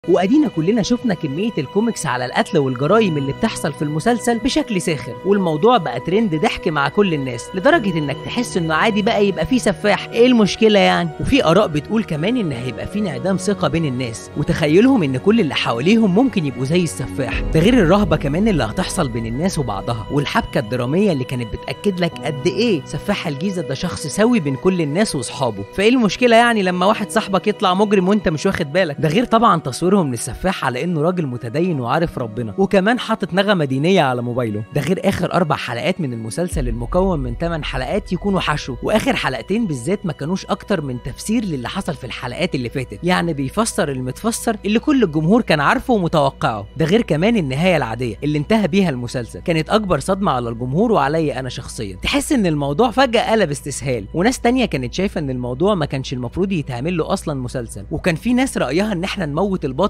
وادينا كلنا شفنا كميه الكوميكس على القتل والجرايم اللي بتحصل في المسلسل بشكل ساخر والموضوع بقى ترند ضحك مع كل الناس لدرجه انك تحس انه عادي بقى يبقى فيه سفاح ايه المشكله يعني وفي اراء بتقول كمان ان هيبقى في انعدام ثقه بين الناس وتخيلهم ان كل اللي حواليهم ممكن يبقوا زي السفاح ده غير الرهبه كمان اللي هتحصل بين الناس وبعضها والحبكه الدراميه اللي كانت بتاكد لك قد ايه سفاح الجيزه ده شخص سوي بين كل الناس واصحابه فايه المشكله يعني لما واحد صاحبك يطلع مجرم وانت مش واخد بالك ده غير طبعا تصويرهم للسفاح على انه راجل متدين وعارف ربنا وكمان حاطط نغمه دينيه على موبايله ده غير اخر اربع حلقات من المسلسل المكون من 8 حلقات يكونوا حشو واخر حلقتين بالذات ما كانوش اكتر من تفسير للي حصل في الحلقات اللي فاتت يعني بيفسر المتفسر اللي كل الجمهور كان عارفه ومتوقعه ده غير كمان النهايه العاديه اللي انتهى بيها المسلسل كانت اكبر صدمه على الجمهور وعليا انا شخصيا تحس ان الموضوع فجاه قلب استسهال وناس تانية كانت شايفه ان الموضوع ما كانش المفروض يتعمل له اصلا مسلسل وكان في ناس رايها ان احنا نموت البطل